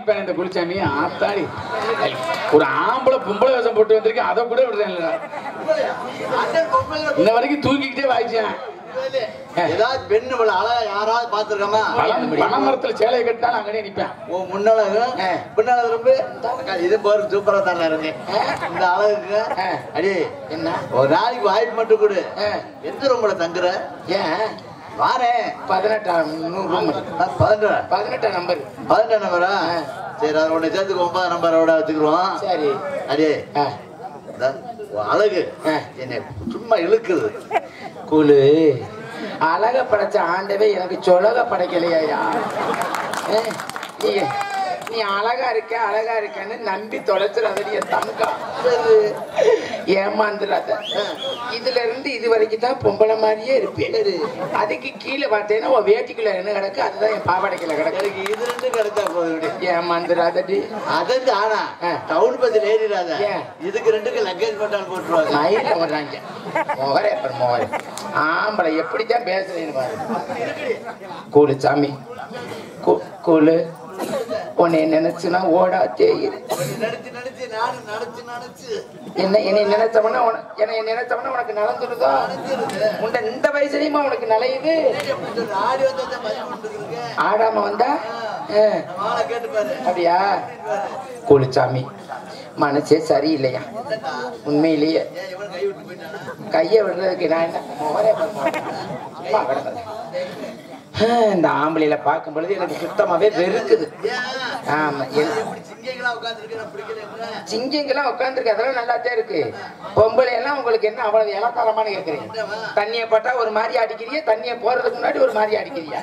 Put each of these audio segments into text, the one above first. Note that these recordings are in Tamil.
நிப்பான் இந்த குளிச்சாமி ஆத்தாடி ஒரு ஆம்பளை பொம்பளை வேஷம் போட்டு வந்திருக்கேன் அதை கூட விடுறேன் இல்ல. இன்ன வரைக்கும் தூக்கிக்கிட்டே வாய்ச்சேன் ஏதாவது பெண் இவ்வளவு அழகா யாராவது பாத்துருக்கமா பழம் பனை மரத்துல சேலையை கட்டாலும் அங்கனே நிப்பேன் உன் முன்னாலும் ஆ. பின்னால ரொம்ப இது பாரு சூப்பரா தானே இருக்கு இந்த அழகுக்கு ஆ. அடி என்ன ஒரு நாளைக்கு வாய்ப்பு மட்டும் கொடு ஆ. எந்த ரூம்ல தங்குற ஏன் வாரேன் பதினெட்டாம் நூறு ரூம் பதினெட்டு பதினெட்டாம் நம்பர் பதினெட்டு நம்பரா சரி அதை உன்னை சேர்த்துக்கு ஒன்பது நம்பரோட வச்சுக்கிறோம் சரி அடே ஆ, இந்த உன் அழகு ஆ. என்னை சும்மா இழுக்குது குழு அழக படைச்ச ஆண்டவே எனக்கு சொலக படைக்கலையா ஏ, நீ நீ அழகா இருக்க அழகா இருக்கன்னு நம்பி தொலைச்சிடாதடி என் தங்கம் ஏமாந்துடாத இதுல இருந்து இது வரைக்கும் தான் பொம்பளை மாதிரியே இருப்பேன் அதுக்கு கீழே பார்த்தேன்னா உன் வேட்டிக்குள்ள என்ன கிடக்கு அதுதான் என் பாவாடைக்குள்ள கிடக்கு எனக்கு இது ரெண்டு கிடைச்சா போதும் ஏமாந்துடாதடி அதற்கு ஆனா ஆ. டவுன் பஸ்ல ஏறிடாத ஏன்? இதுக்கு ரெண்டுக்கு லக்கேஜ் போட்டால் போட்டுருவாங்க மயில வர்றாங்க முகரே அப்புறம் முகரே ஆம்பளை எப்படித்தான் பேசுறேன்னு பாரு கூலு சாமி கூ- கூலு உன்னை நினைச்சுனா ஓடா தேயிரு நடிச்சு நடிச்சு நானும் நடிச்சு நடிச்சு என்ன என்னை நினைச்சவனா உன- என்னை நினைச்சவனா உனக்கு நடந்துருதா உண்ட இந்த வயசுலயுமா உனக்கு நலையுது ஆடி வந்தா பதிவு பண்ணிருக்கு ஆடாம வந்தா ஆ, மாலை கேட்டு பாரு அப்படியா கூலுச்சாமி மனசே சரியில்லையா உண்மையிலேயே ஏன் இவன் கை விட்டு போயிட்டானா கையை விடுறதுக்கு நான் என்ன முகரே பண்ண சும்மா கிடந்தது. ஆ, இந்த ஆம்பளையில பார்க்கும் பொழுது எனக்கு சுத்தமாவே வெறுக்குது ஏன் ஆமா என் இப்படி சிங்கங்களா உட்காந்துருக்கு நான் பிடிக்கல சிங்கங்கெல்லாம் உட்காந்துருக்கு அதெல்லாம் நல்லாத்தான் இருக்கு பொம்பளை எல்லாம் உங்களுக்கு என்ன அவ்வளவு இலக்காரமான கேக்குறீங்க தண்ணிய பட்டா ஒரு மாதிரி அடிக்கிறிய தண்ணிய போறதுக்கு முன்னாடி ஒரு மாதிரி அடிக்கிறியா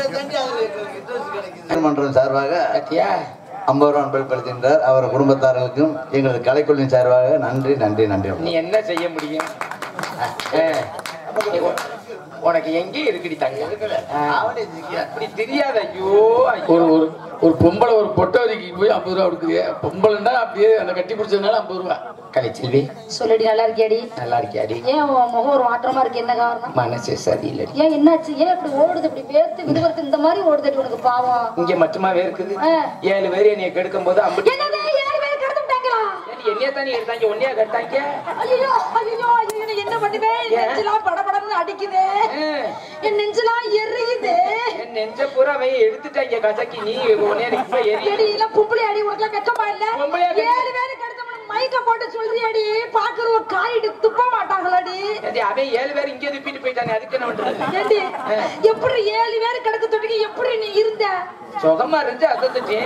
மன்றம் சார்பாக கத்தியா அம்பருவான் பெருப்படுத்துகின்றார் அவர் குடும்பத்தார்களுக்கும் எங்களது கலைக்குழுவின் சார்பாக நன்றி நன்றி நன்றி நீ என்ன செய்ய முடியும் ஆ, நீ உ- உனக்கு எங்கே இருக்குடி தங்க ஆ, அப்படி தெரியாத ஐயோ ஒரு ஒரு ஒரு பொம்பளை ஒரு பொட்டவரிக்கு போய் ஐம்பது ரூபா கொடுக்குது பொம்பளைன்னா அப்படியே அந்த கட்டி பிடிச்சதுனால ஐம்பது ரூபா கலைச்செல்வி சொல்லுடி நல்லா இருக்கியாடி நல்லா இருக்கியாடி ஏன் உன் முகம் ஒரு மாற்றமா இருக்கு என்ன காரணம் மனசு சரியில்லை ஏன் என்னாச்சு ஏன் இப்படி ஓடுது இப்படி பேர்த்து விடுவருக்கு இந்த மாதிரி ஓடுதடி உனக்கு பாவம் இங்க மட்டுமாவே இருக்குது ஆ. ஏழு பேர் என்னைய கெடுக்கும் போது ஐம்பது என்னது ஏழு பேர் கடந்து விட்டாங்களா என்னைய தானே எடுத்தாங்க ஒன்னையா கட்டாங்க ஐயோ ஐயோ ஐயோ நான் என்ன பண்ணுவேன் என் நெஞ்செல்லாம் படபடன்னு அடிக்குது ஆ. என் நெஞ்செல்லாம் எரியுது என் நெஞ்ச பூரா அவன் எடுத்துட்டாங்க கசக்கி நீ உன்னைய இப்ப எரி எடி இல்ல பும்பளி அடி உனக்கு கஷ்டமா இல்ல பொம்பளையா கெட்ட- ஏழு பேர் கடத்தவன மைக்க போட்டு சொல்றியாடி பாக்குறவ காயிட்டு துப்ப மாட்டாங்களாடி ஏண்டி, அவன் ஏழு பேர் இங்கே துப்பிட்டு போயிட்டானே அதுக்கு என்ன பண்றது ஏண்டி எப்படி ஏழு பேர் கிடக்கு தொட்டிக்கு எப்படி நீ இருந்த சுகமா இருந்து அசத்துச்சு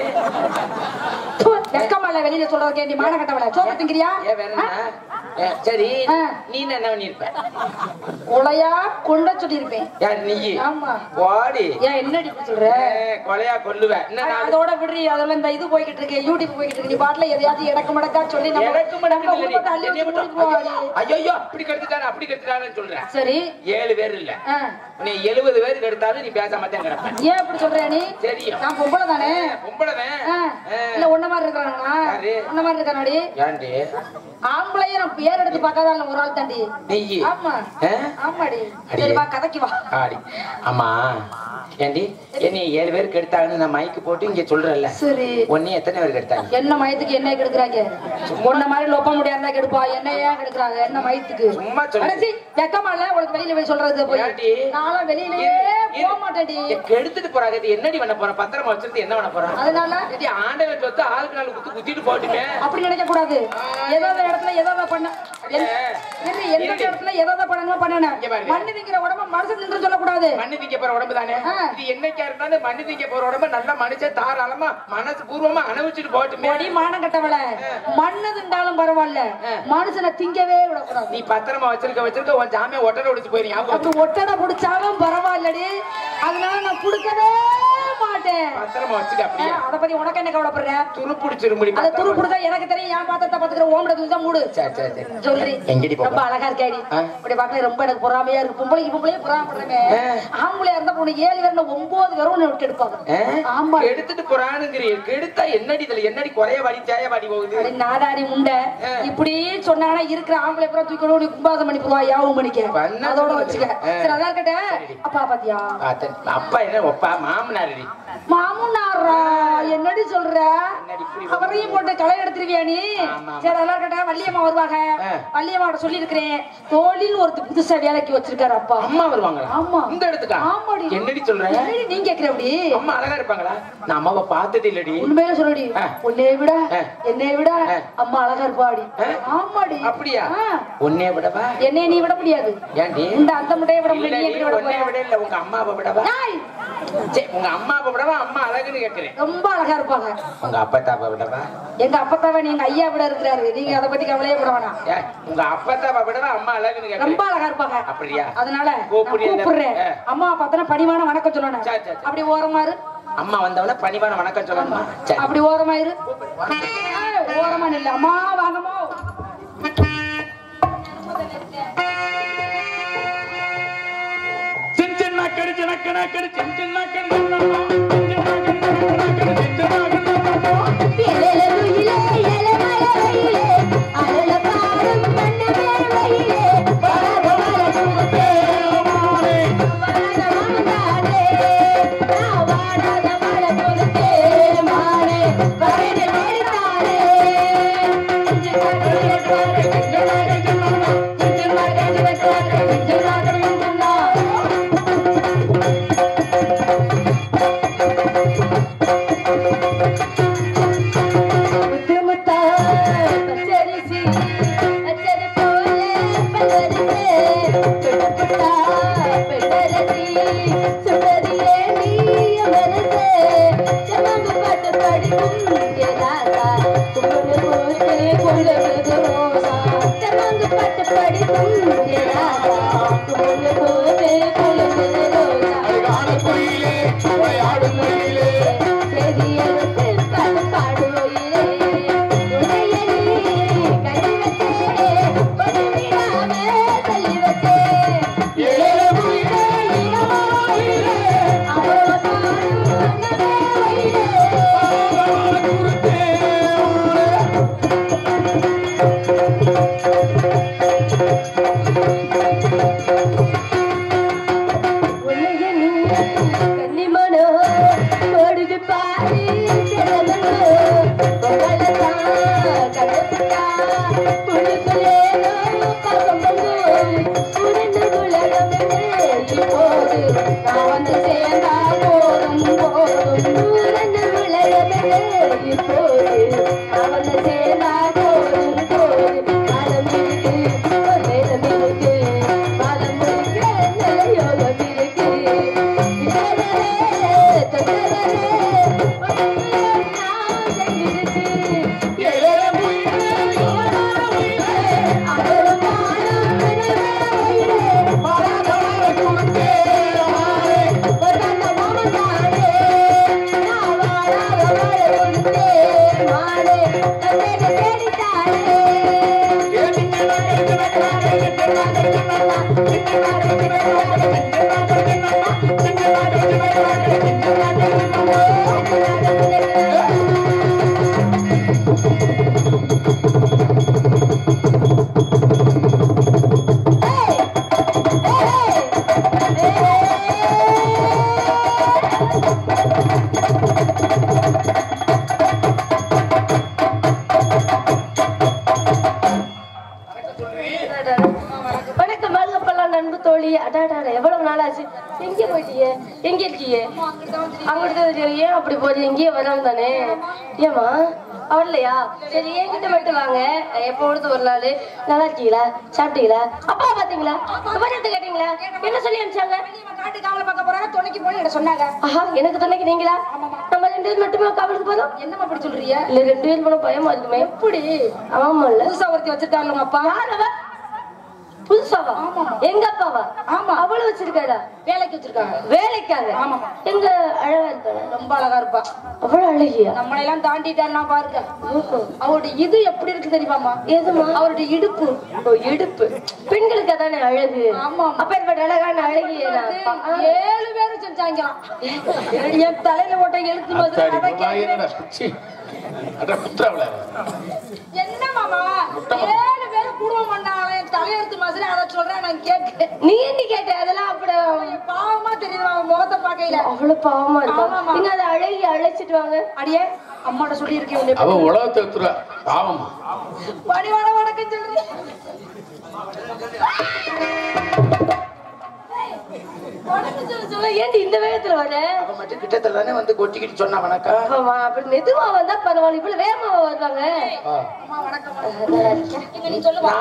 வெக்கமால வெளியில சொல்றது கேண்டி மான கட்டவள சோறு திங்கிறியா ஏன் வேற என்ன? ஏ, சரி ஆ. நீ என்ன பண்ணிருப்ப உலையா கொண்ட சொல்லியிருப்பேன் யார் நீ ஆமா போடி ஏன் என்னடி இப்படி சொல்ற ஏ, கொலையா கொல்லுவேன் என்ன நாலு அதோட விடுறி அதெல்லாம் இந்த இது போய்கிட்டு இருக்கு யூடியூப் போய்கிட்டு இருக்கு நீ பாட்டுல எதையாவது இடக்கு மடக்கா சொல்லி நம்ம எனக்கு மட்டும் நம்ம இல்லடி. குடும்பத்தை அள்ளி என்னைய வச்சு மட்டும் மூடிட்டு போவாடி. ஐயோ அப்படி கெடுத்துட்டானே அப்படி கெடுத்துட்டானு சொல்றேன் சரி ஏழு பேர் இல்ல ஆ. நீ எழுபது பேருக்கு எடுத்தாலும் நீ பேசாம தான் கிடப்ப ஏன் இப்படி சொல்ற நீ தெரியும் நான் பொம்பளை தானே பொம்பளவன் ஆ. இல்ல உன்ன மாதிரி இருக்கிறாங்களா யாரு? உன்ன மாதிரி இருக்கானாடி ஏன்டி ஆம்பளைய நான் பேர் எடுத்து பார்க்காத இல்ல ஒரு ஆள் தாண்டி நெய்யி ஆமா ஆ? ஆமாடி அடியே. சரி வா கதைக்கு வா ஆடி ஆமா ஏண்டி என்னை ஏழு பேருக்கு எடுத்தாங்கன்னு நான் மைக்கு போட்டு இங்க சொல்றேன்ல சரி உன்னை எத்தனை பேருக்கு எடுத்தாங்க என்ன மயத்துக்கு என்ன கெடுக்குறாங்க உன்ன மாதிரி லொப்ப முடியாதா கெடுப்பா என்ன ஏன் கெடுக்குறாங்க என்ன மயத்துக்கு சும்மா சொல்லு. அடச்சி, வெக்கமா இல்ல உனக்கு வெளியில போய் சொல்றது போய் ஏன்டி? நானும் வெளியிலயே போக மாட்டேன்டி எடுத்துட்டு போறாங்க இது என்னடி பண்ண போறேன் பத்திரமா வச்சிருந்து என்ன பண்ண போறான் அதனால ஏண்டி, ஆண்டவன் சொத்து ஆளுக்கு நாலு குத்து குத்திட்டு போட்டுமே அப்படி நினைக்க கூடாது ஏதாவது இடத்துல ஏதாவது பண்ண எந்த- இரு, எந்த இருடி. இடத்துல ஏதாவது பண்ணணுமோ பண்ணணும் இங்க பாருங்க. மண்ணு திங்கிற உடம்ப மனுஷன் நின்று சொல்லக்கூடாது மண்ணு திங்க போற உடம்பு தானே ஆ. இது என்னைக்கா இருந்தாலும் மண்ணு திங்க போற உடம்பு நல்லா மனுஷன் தாராளமா மனசு பூர்வமா அனுபவிச்சுட்டு போட்டுமே பொடி மானம் கட்டவள மண்ணு திண்டாலும் பரவாயில்ல மனுஷனை திங்கவே விடக்கூடாது நீ பத்திரமா வச்சிருக்க வச்சிருக்க உன் ஜாமிய ஒட்டனை ஒடிச்சு போய் ஞாபகம் அப்படி ஒட்டடை புடிச்சாலும் பரவாயில்லடி அதனால நான் குடுக்கவே மாட்டேன் பத்திரமா வச்சுக்க அப்படியே அத பத்தி உனக்கு என்ன கவலைப்படுற துரு பிடிச்சிரு முடி அத துரு புடுதா எனக்கு தெரியும் என் பாத்திரத்தை பாத்துக்கிற ஓம்பட தூக்கி தான் மூடு சரி சரி சரி சொல்றி எங்கடி போக ரொம்ப அழகா இருக்காடி ஆ. இப்படி பாக்கல ரொம்ப எனக்கு பொறாமையா இருக்கு பொம்பளைக்கு பொம்பளையே பொறாமப்படுறாங்க ஆ. ஆம்பளையா இருந்தா உனக்கு ஏழு பேர்ல ஒன்பது பேரும் உன்னை விட்டு எடுப்பாங்க ஆமா எடுத்துட்டு போறானுங்கிறீ கெடுத்தா என்னடி இதுல என்னடி குறைய வாடி தேய வாடி போகுது அடி நாதாரி முண்டை ஆ. இப்படி சொன்னாங்கன்னா இருக்கிற ஆம்பளை பூரா தூக்கி கொண்டு போய் கும்பாதம் பண்ணி போவா யாவும் பண்ணிக்க பண்ணா அதோட சொல்லுங்க. வச்சுக்க ஆ. சரி அதான் இருக்கட்டும் அப்பா பாத்தியா அத்தன் அப்பா என்ன ஒப்பா மாமனாரடி மாமனாரா என்னடி சொல்ற என்னடி இப்படி அவரையும் போட்டு களை எடுத்துருவியா நீ ஆமா. சரி அதெல்லாம் கேட்டா வள்ளியம்மா வருவாங்க ஆ. வள்ளியம்மாவோட சொல்லி இருக்கிறேன் தோழின்னு ஒருத்தர் புதுசா வேலைக்கு வச்சிருக்காரு அப்பா அம்மா வருவாங்களா ஆமா. இந்த இடத்துக்கா ஆமாடி என்னடி சொல்ற என்னடி நீ கேக்குற அப்படி அம்மா அழகா இருப்பாங்களா நான் அம்மாவை பார்த்ததே இல்லடி உண்மையில சொல்லடி ஆ. உன்னைய விட ஆ. என்னைய விட ஆ. அம்மா அழகா இருப்பாடி ஆ? ஆமாடி அப்படியா ஆ. உன்னைய விடவா என்னைய நீ விட முடியாது ஏன்டி இந்த அந்த முட்டைய விட முடியாது நீ இல்லடி, எப்படி விட உன்னைய போற விட இல்ல உங்க அம்மாவை விடவா ஏய், சரி உங்க அம்மாவை விடவா அம்மா அழகுன்னு கேக்குறேன் ரொம்ப அழகா இருப்பாங்க உங்க அப்பா தாப்பா விடவா எங்க அப்பத்தாவ எங்க ஐயா விட இருக்கிறாரு நீங்க அதை பத்தி கவலையே பட வேணாம் ஏ, உங்க அப்பா தாப்பா விடவா அம்மா அழகுன்னு ரொம்ப கேக்குறேன் அழகா இருப்பாங்க அப்படியா அதனால நான் கூப்பிடு என்ன? கூப்பிடுறேன் ஆ. அம்மா பார்த்தனா பணிவான வணக்கம் சொல்லணும் சரி, சரி, சரி. அப்படி ஓரமா இரு அம்மா வந்தவன பணிவான வணக்கம் சொல்லணுமா சரி அப்படி ஓரமா இரு ஏய், ஓரமா நில்ல அம்மா வாங்கம்மா சின் சின்ன கடி சின்னக்கன கடி சின் சின்ன கடி சின்னக்கன சின் சின்ன கடி சின்னக்கன சின் சின்ன கடி சின்னக்கன வணக்கம் மருகப்பெல்லாம் நண்பு தோழி அடாடா எவ்வளவு நாள் ஆச்சு எங்க போயிட்டீங்க எங்க இருக்கீங்க அங்கிட்ட ஏன் அப்படி போறீங்க எங்கேயே வராம தானே ஏமா வரலையா சரி என்கிட்ட மட்டும் வாங்க எப்போ பொழுது ஒரு நாள் நல்லா இருக்கீங்களா சாப்பிட்டீங்களா அப்பா பாத்தீங்களா விவரத்தை கேட்டீங்களா என்ன சொல்லி அனுப்பிச்சாங்க காட்டு காவலை பார்க்க போறாங்க துணைக்கு போய் என்ன சொன்னாங்க ஆஹா எனக்கு துணைக்கு நீங்களா நம்ம ரெண்டு பேர் மட்டுமே காவலுக்கு போறோம் என்னம்மா அப்படி சொல்றீங்க இல்ல ரெண்டு பேர் போன பயமா இருக்குமே எப்படி ஆமாம்ல புதுசா ஒருத்தி வச்சிருக்காங்க உங்க அப்பா யார் அவ புதுசாவா எங்க அப்பாவா ஆமா. அவளும் வச்சிருக்காடா வேலைக்கு வச்சிருக்காங்க வேலைக்காக ஆமாமா. எங்க அழகா இருக்காளா ரொம்ப அழகா இருப்பா அவ்வளவு அழகியா நம்மளை எல்லாம் தாண்டிட்டான்னா பாருங்க அவருடைய இது எப்படி இருக்கு தெரியுமாமா எதுமா அவருடைய இடுப்பு ஓ, இடுப்பு பெண்களுக்கு அதானே அழகு ஆமா. அப்ப இப்ப அழகான அழகிய ஏழு பேரும் செஞ்சாங்களாம் என் தலையில ஓட்ட எழுத்து வந்து அத்தாடி, அதை நான் என்னடா கேட்கிறேன். சீ, அட குத்துறாவல. என்ன மாமா ஏழு பேரும் குடும்பம் பண்ணாங்க என் தலையெழுத்து மாதிரி அதை சொல்றேன் நான் கேட்கிறேன் நீ என்ன கேட்ட அதெல்லாம் அப்படி பாவமா தெரியுது அவன் முகத்தை பார்க்க வாழ்க்கையில அவ்வளவு பாவமா இருக்கா ஆமாமா. நீங்க அதை அழகி அழைச்சிட்டு வாங்க அடியே அம்மாட்ட சொல்லியிருக்கேன் உன்னை அவ உலகத்தை எடுத்துருவா பாவமா பணிவான வணக்கம் சொல்றேன் வணக்கம் சொல்ல சொல்ல ஏன்டி இந்த வேகத்துல வர அவ மட்டும் கிட்டத்துல தானே வந்து கொட்டிக்கிட்டு சொன்னா வணக்கம் ஆமா அப்படி மெதுவா வந்தா பரவாயில்ல இவ்வளவு வேகமா வருவாங்க அம்மா வணக்கம் இங்க நீ சொல்லுவா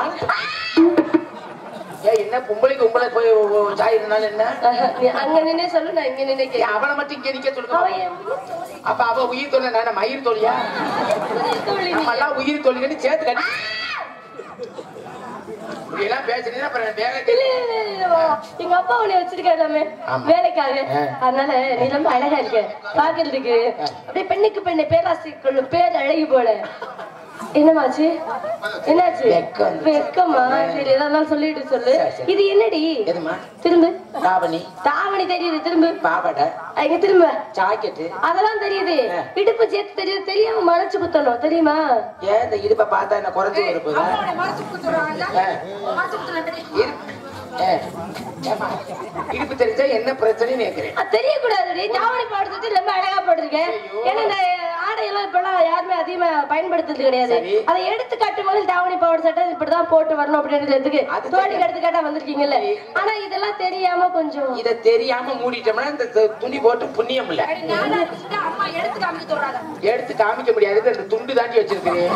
ஏன் என்ன பொம்பளைக்கு பொம்பளை போய் சாய் இருந்தாலும் என்ன நீ அங்க நின்னே சொல்லு நான் இங்க நின்னே ஏன் அவளை மட்டும் இங்க நிக்க அவ சொல்லுங்க என் உயிர் தோழி. அப்ப அவ உயிர் தொழில் நான் மயிர் தொழியா உயிர் தோழி நம்ம நீ. எல்லாம் உயிர் தொழில்னு சேர்த்து கட்டி இப்படி எல்லாம் பேசுனீங்கன்னா அப்புறம் வேற இல்ல, இல்ல, இல்ல, இல்ல, வா. எங்க அப்பா உன்னை வச்சிருக்காராமே ஆமா. வேலைக்காக ஆ. அதனால நீ ரொம்ப அழகா இருக்க பாக்குறதுக்கு அப்படியே பெண்ணுக்கு பெண்ணை பேராசை கொள்ளும் பேர் அழகி போல என்னமாச்சு என்னாச்சு வெக்கம். வெக்கமா சரி எதாவது சொல்லிட்டு சொல்லு சரி, சரி. இது என்னடி எதுமா திரும்பு தாவணி தாவணி தெரியுது திரும்பு பாவாடை இங்க திரும்ப ஜாக்கெட்டு அதெல்லாம் தெரியுது ஆ. இடுப்பு சேர்த்து தெரியுது தெரியாம மறைச்சு குத்தணும் தெரியுமா ஏன் இந்த இடுப்பை பார்த்தா என்ன குறைஞ்சு வரும்போதா அம்மா மறைச்சு கொடுத்துறாங்கல்ல மறைச்சு கொடுத்துறேன் இடுப்பு தெரிஞ்சா என்ன பிரச்சனைன்னு கேக்குறேன் அது தெரியக்கூடாதுடி தாவணி பாடுறது ரொம்ப அழகா போட்டிருக்கேன் ஏன்னா இந்த ஆடையெல்லாம் இப்பெல்லாம் யாருமே அதிகமா பயன்படுத்துறது கிடையாது சரி. அதை எடுத்து காட்டும் போது தாவணி பாவாடை சட்டை இப்படிதான் போட்டு வரணும் அப்படின்றதுக்கு அது தோழிக்கு எடுத்துக்காட்டா வந்திருக்கீங்கல்ல ஆனா இதெல்லாம் தெரியாம கொஞ்சம் இத தெரியாம மூடிட்டோம்னா இந்த து- துணி போட்டு புண்ணியம் இல்ல அடி நானா இருந்துச்சுட்டா அம்மா எடுத்து காமிக்க தோறாத எடுத்து காமிக்க முடியாது இந்த துண்டு தாண்டி வச்சிருக்கிறேன்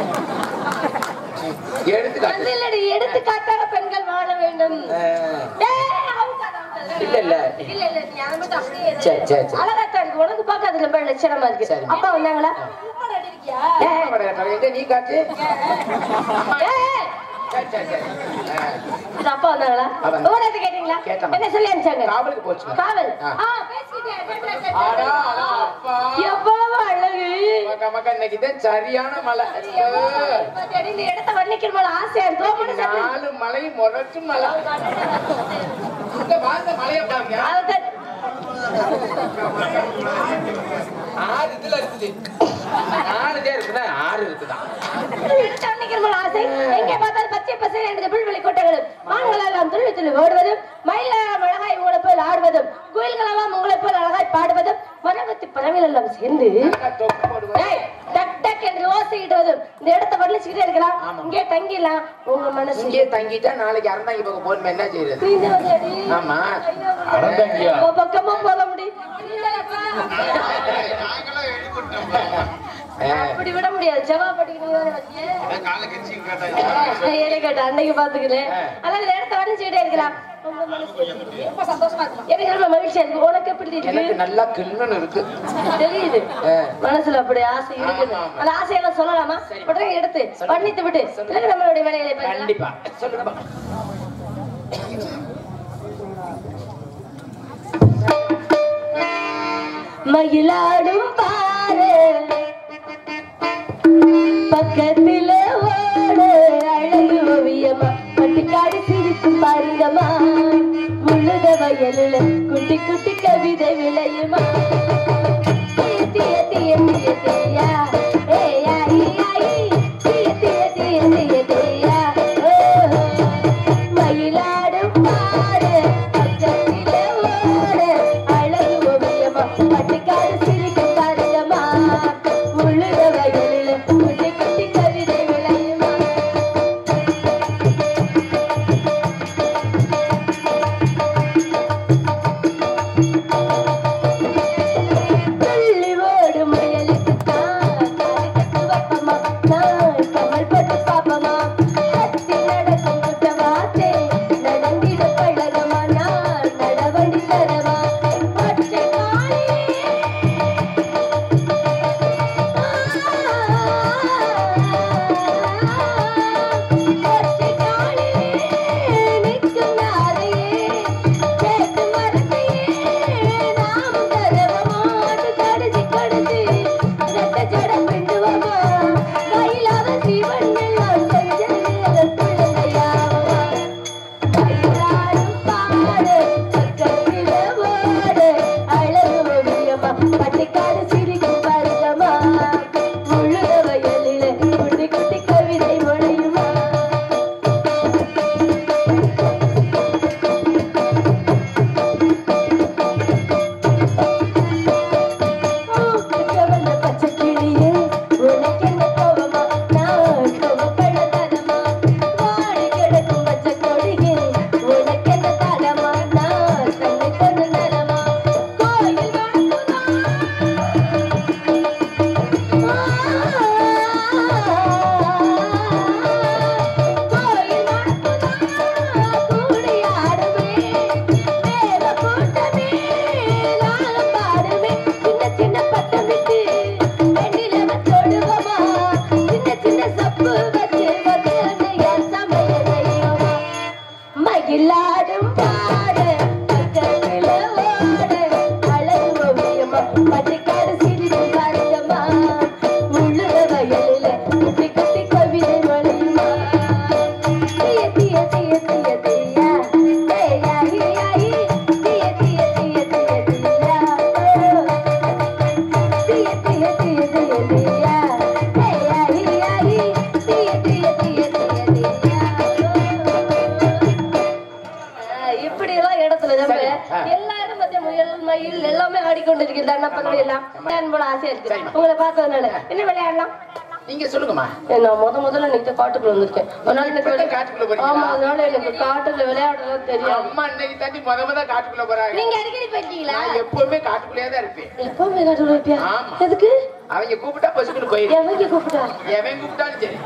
எடுத்து அது காட்டு இல்லடி எடுத்து காட்டாக பெண்கள் வாழ வேண்டும் ஆ. ஏய், அவுக்காத, அவுக்காத. இல்ல இல்ல இல்ல இல்ல நீ அதை மட்டும் அப்படியே இரு. சரி, சரி, சரி. அழகாத்தான் இருக்கு உனக்கு பார்க்க அது ரொம்ப லட்சணமா இருக்கு சரி. அப்பா வந்தாங்களா சூப்பர் அடி இருக்கியா ஏய், படம் கட்டுறேன். எங்க நீ காட்டு ஏய், சரி சரி சரி ஆ. இது அப்பா வந்தாங்களா வந்தாங்க. ஊரத்து கேட்டீங்களா கேட்டேன். என்ன சொல்லி அனுப்பிச்சாங்க காவலுக்கு போச்சு காவல் ஆ. ஆ, பேசிக்கிட்டே, டே, டே, டே, அடா, டே. அடா, அப்பா. எவ்வளவு அழகு மக்கா, மக்கா, இன்னைக்கு தான் சரியான மழை பாத்தியாடி, இந்த இடத்த வர்ணிக்கிற போல ஆசையா இருக்கு தோமனு சட்டை. நாலு மலை முறைச்சு மழை இந்த வாழ்ந்த மழையை பாருங்க அதைத்தான் ஆறு இதுல இருக்குது ஆறு தான் இருக்குதா ஆறு இருக்குதா எடுத்து வர்ணிக்கிற போல ஆசை. எங்கே பார்த்தாலும் பச்சை பசேல் என்ற புல்வெளி கோட்டைகளும், மான்களெல்லாம் துள்ளி துள்ளி ஓடுவதும், மயிலெல்லாம் அழகாய் உங்களைப் போல் ஆடுவதும், குயில்களெல்லாம் உங்களைப் போல் அழகாய் பாடுவதும், வனவத்து பறவைகள் எல்லாம் சேர்ந்து தொப்பு போடுவோம் ஏய், டக் டக் என்று ஓசையிடுவதும் இந்த இடத்தை வர்ணிச்சுக்கிட்டே இருக்கலாம் ஆமா. இங்கே தங்கிடலாம் உங்க மனசு இங்கே தங்கிட்டா நாளைக்கு அறந்தாங்கி பக்கம் போகணும் என்ன செய்யறது புரிந்து வந்தாடி? ஆமா அறந்தாங்கியா? உங்க பக்கமா போக முடியும் அப்படி விட முடியாது ஜவாப் படிக்கணும் கேட்ட அன்னைக்கு பாத்துக்கிறேன் அதனால இந்த இடத்த வர்ணிச்சுக்கிட்டே இருக்கலாம் உங்க மனசு ரொம்ப சந்தோஷமா இருக்கும் எனக்கு ரொம்ப மகிழ்ச்சியா இருக்கு உனக்கு எப்படி எனக்கு இருக்கு நல்லா கிண்ணன்னு இருக்கு தெரியுது ஆ. மனசுல அப்படி ஆசை இருக்குது ஆமா, ஆமா. அந்த ஆசையெல்லாம் சொல்லலாமா உடனே எடுத்து வர்ணித்து விட்டு பிறகு நம்மளுடைய வேலைகளை பார்க்கலாம் கண்டிப்பா சொல்லுங்க மயிலாடும் பாரு பக்கத்துல ஓடு அழகு ஓவியமா பட்டிக்காடு சிரித்து பாருங்கம்மா முழுத வயல்ல குட்டி குட்டி கவிதை விளையுமா திய திய திய தியா ஏய் ஆயி ஆயி திய திய திய திய தியா ஓஹோ மயிலாடும் பாடு பக்கத்தில ஓடு அழகு ஓவியமா பட்டுக்காடு சிரிக்கும் பாருங்கம்மா முழுத வயலில் குட்டி குட்டி கவிதை விளையுமா துள்ளி ஓடும் முயலுக்கு தான் காது கட்டு வைப்பமா நான் கமல் போட்டு பாப்பமா கத்தி நடக்கும் குற்றவாத்தே நடந்திட பழகமா நான் நடவண்டி தரவா பச்சை காளி பச்சை காளி நிற்கும் நாரையே கேட்டு மரத்தையே நாம் தரவமா அது கடிச்சு கடிச்சு ரெட்ட ஜட பிண்டுவமா கையிலாத ஜீவன் எல்லாம் செஞ்சது குழந்தையாவமா மயிலாடும் பாடு பக்கத்தில நேரம் மத்திய முயல் மயில் எல்லாமே ஆடிக்கொண்டிருக்கிறது என்ன பண்ண எல்லாம் விளையாடணும் போல ஆசையா இருக்கு சரிம்மா. உங்களை பார்த்ததுனால என்ன விளையாடலாம் நீங்க சொல்லுங்கம்மா ஏ, நான் முத முதல்ல இன்னைக்கு தான் காட்டுக்குள்ள வந்திருக்கேன் அதனால எனக்கு இப்பதான் காட்டுக்குள்ள விளையா- போறீங்களா? ஆமா அதனால எனக்கு காட்டுல விளையாடுறது தெரியாது அம்மா இன்னைக்கு தாண்டி முத முத காட்டுக்குள்ள போறாங்க நீங்க அடிக்கடி போயிட்டீங்களா நான் எப்பவுமே காட்டுக்குள்ளேயே தான் இருப்பேன் எப்பவுமே காட்டுக்குள்ள இருப்பியா ஆமா. எதுக்கு அவங்க கூப்பிட்டா பசுக்குன்னு போயிரு எவங்க கூப்பிட்டா எவன் கூப்பிட்டாலும் சரி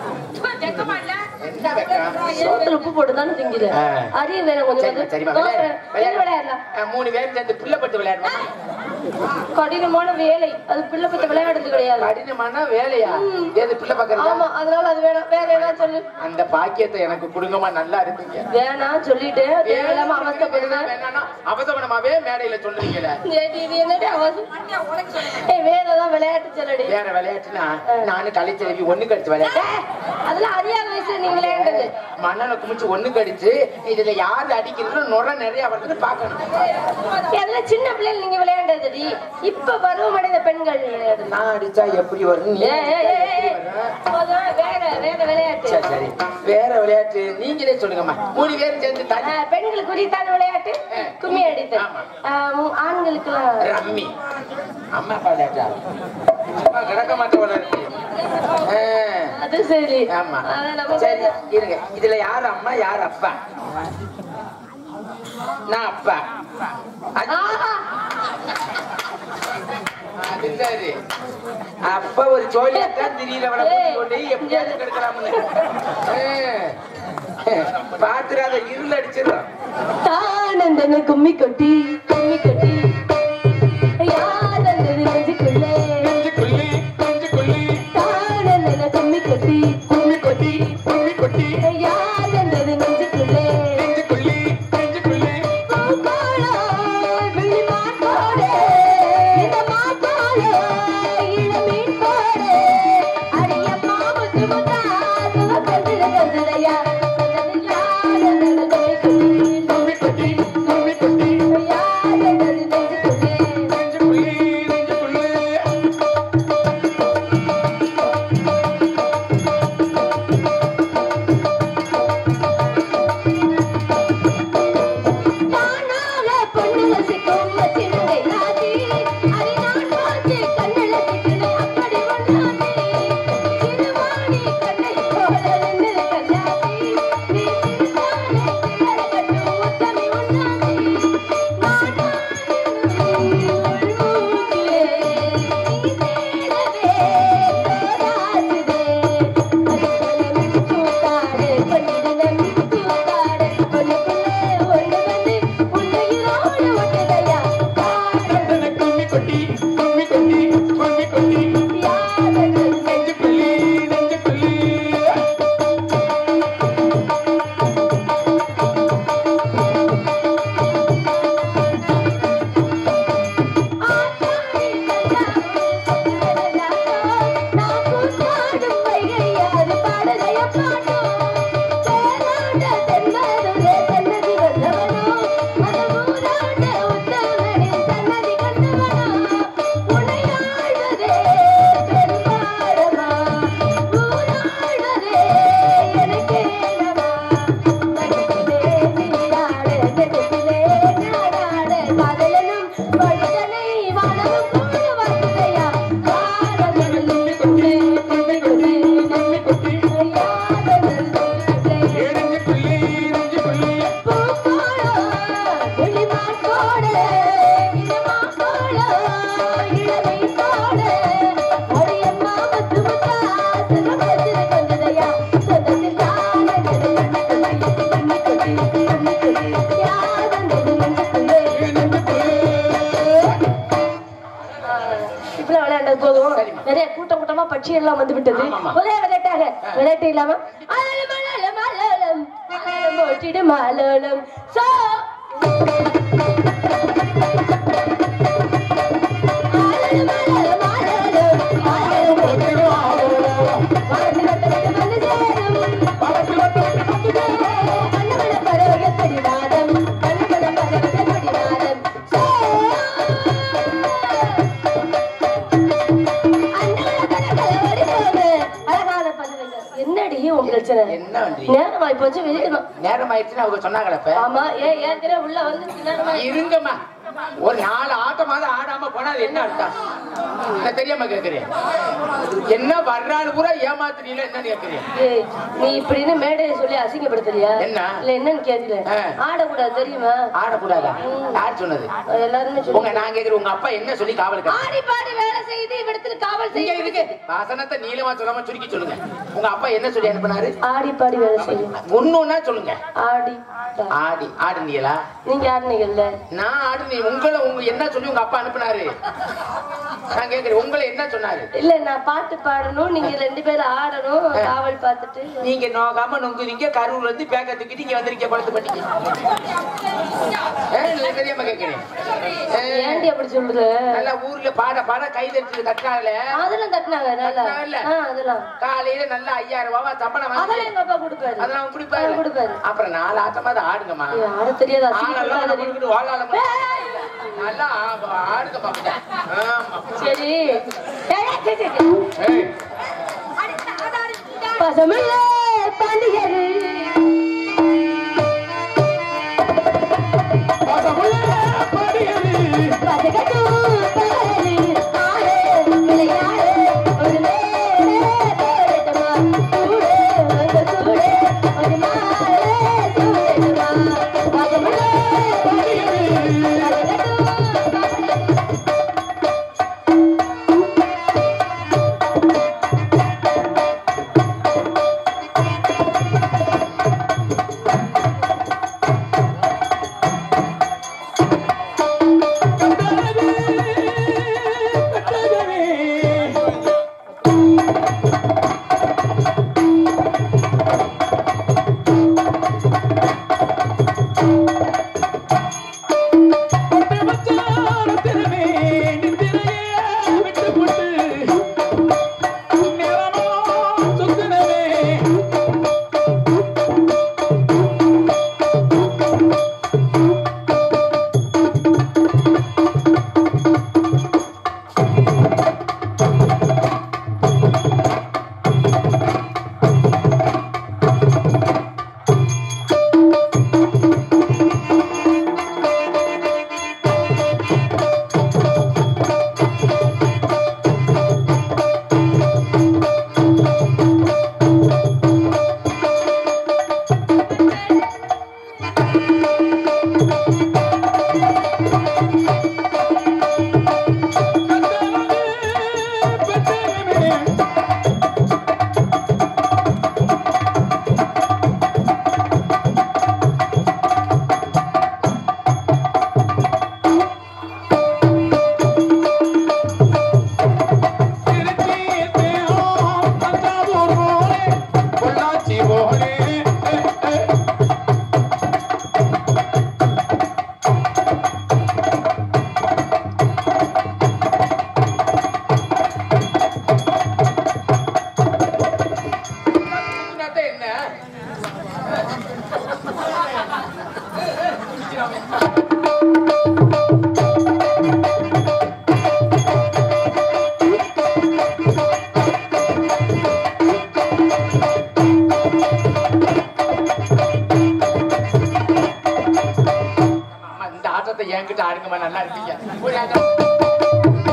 என்ன வெக்கம்? சோத்துல உப்பு போட்டு தானே திங்குது ஆ. அரிய வேணும் கொஞ்சம் சரிம்மா, சரிம்மா, வந்து. விளையாடு, என்ன விளையாடலாம் ஆ, மூணு பேரும் சேர்ந்து பிள்ளை பட்டு விளையாடுவோம் கடினமான வேலை அது பிள்ளை பத்தி விளையாடுறது கிடையாது கடினமான வேலையா ஏது பிள்ளை பாக்குறதா ஆமா அதனால அது வேணாம் வேற ஏதாவது சொல்லு அந்த பாக்கியத்தை எனக்கு குடுங்கமா நல்லா இருப்பீங்க வேணாம் சொல்லிட்டு தேவையில்லாம அவஸ்தைப்படுவேன் வேணாம்னா அவசரமாவே மேடையில சொல்றீங்களே ஏடி, இது என்னடி அவசரம் ஏய் வேற ஏதாவது விளையாட்டு சொல்லடி வேற விளையாட்டுனா நானும் கலைச்செல்வி ஒண்ணு கடிச்சு விளையாட்டு ஏய், அதெல்லாம் அறியாத வயசுல நீங்க விளையாண்டது மண்ணனை குமிச்சு ஒண்ணு கடிச்சு இதுல யாரு அடிக்கிறது நுர நிறைய வருதுன்னு பாக்கணும் அதெல்லாம் சின்ன பிள்ளைகள் நீங்க விளையாண்டதுடி இப்ப பருவமடைந்த பெண்கள் விளையாடுது நான் அடிச்சா எப்படி வரும் நீ ஏய், ஏய், ஏய், ஏய். அதான் வேற வேற விளையாட்டு சரி சரி வேற விளையாட்டு நீங்களே சொல்லுங்கம்மா மூணு பேரும் சேர்ந்து ஆ, தனி பெண்களுக்கு உரித்தான விளையாட்டு கும்மி அடித்தல் ஆமா. ஆ, ஆண்களுக்குலாம் ரம்மி அம்மா அப்பா விளையாட்டா அம்மா கிடக்க மாட்டேன் இருக்கு ஆ, அது சரி ஆமா ஆனா நம்ம சரி இருங்க இதுல யார் அம்மா யார் அப்பா நான் அப்பா அது- ஆஹா. அது சரி அப்ப ஒரு ஜோலியத்தான் திடீர்னு கொண்டு எப்படியாவது கெடுக்கலாம்னு பாத்துறாத இருள் அடிச்சிடும் தானந்தன கும்மி கொட்டி கும்மி கொட்டி யாரந்தது நெஞ்சுக்குள்ளே நெஞ்சுக்குள்ளி நெஞ்சுக்குள்ளி தானந்தன கும்மி கொட்டி கும்மி கொட்டி கும்மி கொட்டி யாரந்தது நெஞ்சுக்குள்ளே நெஞ்சுக்குள்ளி நெஞ்சுக்குள்ளி பூக்கோளோ, வெள்ளி மாட்டோடே, இந்த மாட்டோடே, இளமீன் போடே, அடியம்மா முத்து முத்தா, சுவக்கந்திர கந்திரையா, கந்தது யாரந்தது நெஞ்சுக்குள்ளே, கும்மி கொட்டி கும்மி கொட்டி யாரந்தது நெஞ்சுக்குள்ளே. நெஞ்சுக்குள்ளி நெஞ்சுக்குள்ளி தானால பொண்ணுல சிக்கும் வச்சிருந்தே நாதி, அதை நான் பார்த்து கண்ணுல சிக்கினே அப்படி ஒண்ணாதி. சிறுவாணி கண்ணை போல நின்று கண்ணாடி, நீ சிறுதானே சிலர் கட்டும் உத்தமி உண்ணாதி. நானானே உள்மூக்கிலே, நீ தேடவே தோராசுதே. அடிப்படம் கூத்தாடு, கொள்ளிடம் கூத்தாடு, கொள்ளுக்குள்ளே ஒண்ணு வந்து உன்னுயிரோடு ஒட்டுதையா. கண்டன கும்மி கொட்டி கும்மி கொட்டி கும்மி கொட்டி யாதங்கள் நெஞ்சுக்குள்ளி நெஞ்சுக்குள்ளி ஆத்தாடி கண்ணாடி நான் கூத்தாடும் வைகையாறு பாடலைய பாடோ தேராண்ட தென்மதுரே சன்னதி வந்தவனோ அந்த ஊராண்ட உத்தமனின் சன்னதி கண்டவனோ உனையாழ்வதே பெரும்பாடமா ஊராழ்வதே எனக்கேனவா மனதிலே நீராட நெடுப்பிலே நாடாட காதலனும் மனிதனை வாழவும் கூட வருதையா காதலனும் உள்ளே உள்ளே உள்ளே கும்மி கொட்டி யாதலனும் உள்ளே நெஞ்சுக்குள்ளி நெஞ்சுக்குள்ளி பூக்கோளோ, விழிமாக்கோடு, இளமாக்கோளோ, இளமைக்கோடு, அடியம்மா முத்து முத்தா, சிறுமத்தில் கொஞ்சதையா, சொந்தத்தில் தானதது கண்ணுக்குள்ளே, கண்ணுக்குள்ளே, கண்ணுக்குள்ளே, யாதந்தது நெஞ்சுக்குள்ளே. இப்படி விளையாண்டது போதும் நிறைய கூட்டம் கூட்டமா பட்சி எல்லாம் வந்து விட்டது ஆமாமா. ஒரே விளையாட்டாக விளையாட்டு இல்லாம அலலம் அலலம் அலலம் அலலம் ஓட்டிடும் அலலம் சோ அலலம் அலலம் அலலம் அலலம் ஓட்டிடும் அலலம் வாழ்ந்து வட்டமிட்டு வந்து சேரும் கண்ணமன பறவைகள் கடிவாதம் கண்ணமன பறவைகள் கடிவாதம் சோ என்னடி உங்கள் பிரச்சனை என்ன பண்றீங்க நேரம் ஆகி போச்சு வெளியிடணும் நேரம் ஆயிடுச்சுன்னு அவங்க சொன்னாங்களே இப்ப ஆமா ஏன் ஏற்கனவே உள்ள வந்து நேரம் ஆகி- இருங்கம்மா ஒரு நாலு ஆட்டமாவது ஆடாம போனா அது என்ன அர்த்தம் நான் தெரியாம கேக்குறேன் என்ன வர்றாள் பூரா ஏமாத்துறீங்களா என்னன்னு கேக்குறேன் ஏய், நீ இப்படின்னு மேடையை சொல்லி அசிங்கப்படுத்துறியா என்ன? இல்ல என்னன்னு கேட்கல ஆ. ஆடக்கூடாது தெரியுமா ஆடக்கூடாதா யார் சொன்னது அது எல்லாருமே சொல்லி உங்க நான் கேக்குறேன் உங்க அப்பா என்ன சொல்லி காவலுக்கு ஆடி பாடி வேலை செய்து இவ்விடத்தில் காவல் நீங்க செய்ய இருக்கு வாசனத்தை நீளமா சொல்லாம சுருக்கி சொல்லுங்க உங்க அப்பா என்ன சொல்லி அனுப்புனாரு ஆடி பாடி வேலை செய்யும் ஒண்ணுன்னா சொல்லுங்க ஆடி பாடி. ஆடி ஆடுனீங்களா நீங்க ஆடினீங்கல்ல நான் ஆடுனீ உங்களை உங்க என்ன சொல்லி உங்க அப்பா அனுப்புனாரு நான் கேக்குறேன் உங்களை என்ன சொன்னாரு இல்ல நான் பாட்டு பாடணும் நீங்க ரெண்டு பேரும் ஆடணும் காவல் பார்த்துட்டு நீங்க நோகாம நொங்குறீங்க கரூர்ல இருந்து பேக்க தூக்கிட்டு இங்க வந்திருக்கீங்க பழத்து பண்ணிக்க தெரியாம கேக்குறேன் ஆ, ஏன்டி அப்படி சொல்லுற நல்லா ஊர்ல பாட பாட கை தட்டு தட்டால அதெல்லாம் தட்டினாங்க நல்லா தட்டினாங்கல்ல? ஆ, அதெல்லாம் காலையில நல்லா ஐயாயிரம் ரூபாய் சம்பளம் வாங்கி அதெல்லாம் எங்க அப்பா கொடுப்பாரு அதெல்லாம் அவர் குடிப்பாரு கொடுப்பாரு அப்புறம் நாலு ஆட்டமாவது ஆடுங்கம்மா ஏய், ஆட தெரியாது ஆளெல்லாம் அசிங்கப்படாத நீ. நம்மளுக்கு வாழால நல்லா ஆ- ஆடுங்கம்மா கொஞ்சம். ஆமா சரி ஏய், ஏய், சரி, சரி. ஏய், பசமில்ல பாண்டியரு பசகட்டு பாரு ஆடு விளையாடு ஒரு மேலே போடட்டுமா சூடு வந்து சூடு ஒரு மாலே சூடட்டுமா பசமில்ல பாண்டியரு பசகட்டு பாரு என்னத்த என்ன அம்மா, இந்த ஆட்டத்தை என்கிட்ட ஆடுங்கம்மா நல்லா இருப்பீங்க ஒரு ஆட்டம்.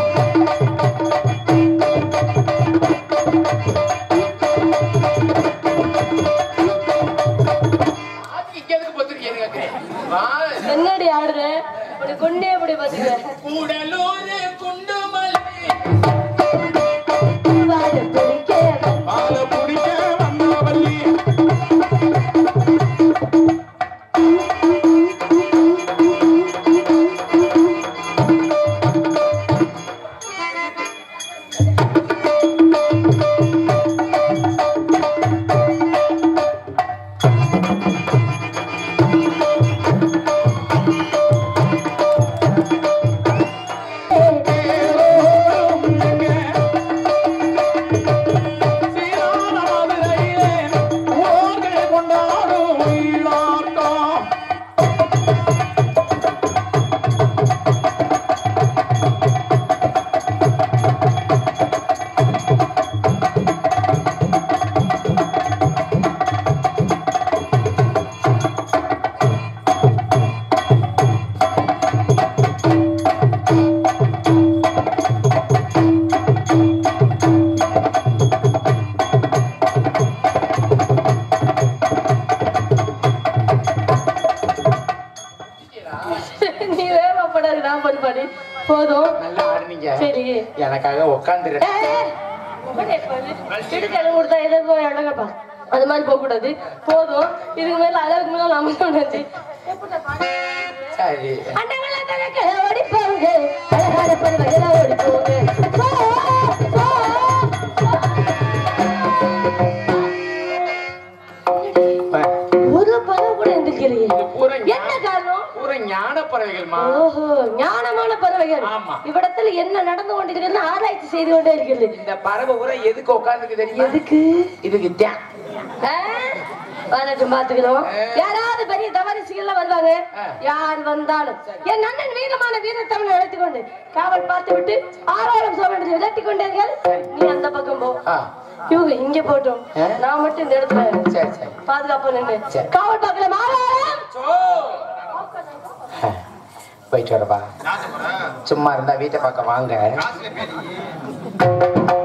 ஆட்டுக்கு இங்க எதுக்கு பொத்துருக்கீங்க கேக்குறேன். வா. என்னடி ஆடுற உனக்கு கொண்டே அப்படி பாத்துக்க கூடலூர் குண்டுமல்லி வாடு பிடிக்க பால குடிக்க வந்தவள்ளி ஏய், பொறுப்பாடு போதும் நல்லா ஆடுனீங்க சரி எனக்காக உட்காந்துரு ஏய், உடனே பாரு. சிடுக்கு இடம் கொடுத்தா எதை போய் அழகப்பா அது மாதிரி போக கூடாது போதும் இதுக்கு மேல அளவுக்கு மேல நம்ம சொன்னாச்சு சரி அண்டங்கள தனக்கு ஓடிப்போங்க அழகான பறவைகள ஓடிப்போங்க போ, போ. ஒரு பறவை கூட எந்திரிக்கலையே பூரா என்ன காரணம் பூரா ஞான பறவைகள்மா ஓஹோ ஞானமான பறவைகள் ஆமா. இவ்விடத்துல என்ன நடந்து கொண்டிருக்குன்னு ஆராய்ச்சி செய்து கொண்டே இருக்கிறது இந்த பறவை பூரா எதுக்கு உட்காந்துருக்கு தெரியுமா எதுக்கு இதுக்கு தான் ஆ? வரட்டும் பாத்துக்கிறோம் ஆ. யாராவது பெரிய தவறிசிகள் வருவாங்க ஆ. யார் வந்தாலும் என் அண்ணன் வீரமான வீரத்தவனை அழைத்துக் கொண்டு காவல் பார்த்து விட்டு ஆரோரம் சோழனை விரட்டி கொண்டீர்கள் நீ அந்த பக்கம் போ ஆ, இவங்க இங்க போட்டோம் ஆ. நான் மட்டும் இந்த இடத்துல சரி சரி பாதுகாப்பு நின்று சரி. காவல் பார்க்கல ஆரோரம் போயிட்டு வரப்பா சும்மா இருந்தா வீட்டை பார்க்க வாங்க